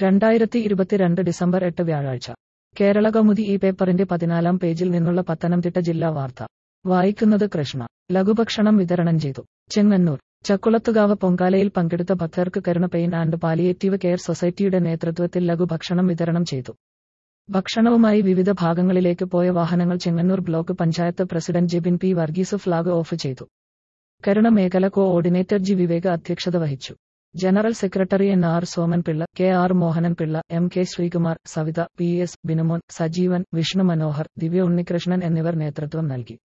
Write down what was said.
രണ്ടായിരത്തി ഇരുപത്തിരണ്ട് ഡിസംബർ എട്ട് വ്യാഴാഴ്ച കേരള കൗമുദി ഈ പേപ്പറിന്റെ പതിനാലാം പേജിൽ നിന്നുള്ള പത്തനംതിട്ട ജില്ലാ വാർത്ത വായിക്കുന്നത് കൃഷ്ണ ലഘുഭക്ഷണം വിതരണം ചെയ്തു ചെങ്ങന്നൂർ ചക്കുളത്തുകാവ് പൊങ്കാലയിൽ പങ്കെടുത്ത ഭക്തർക്ക് Karuna pain and palliative care സൊസൈറ്റിയുടെ നേതൃത്വത്തിൽ ലഘുഭക്ഷണം വിതരണം ചെയ്തു ഭക്ഷണവുമായി വിവിധ ഭാഗങ്ങളിലേക്ക് പോയ വാഹനങ്ങൾ Chengannur block panchayat president Jebin P Varghese flag off ചെയ്തു കരുണ മേഖല കോഓർഡിനേറ്റർ ജി വിവേക് അധ്യക്ഷത വഹിച്ചു general secretary N R Somanpillai K R Mohananpillai M K Sreekumar Savitha P S Binumon Sajeevan Vishnu Manohar Divya Unnikrishnan എന്നിവർ നേതൃത്വം നൽകി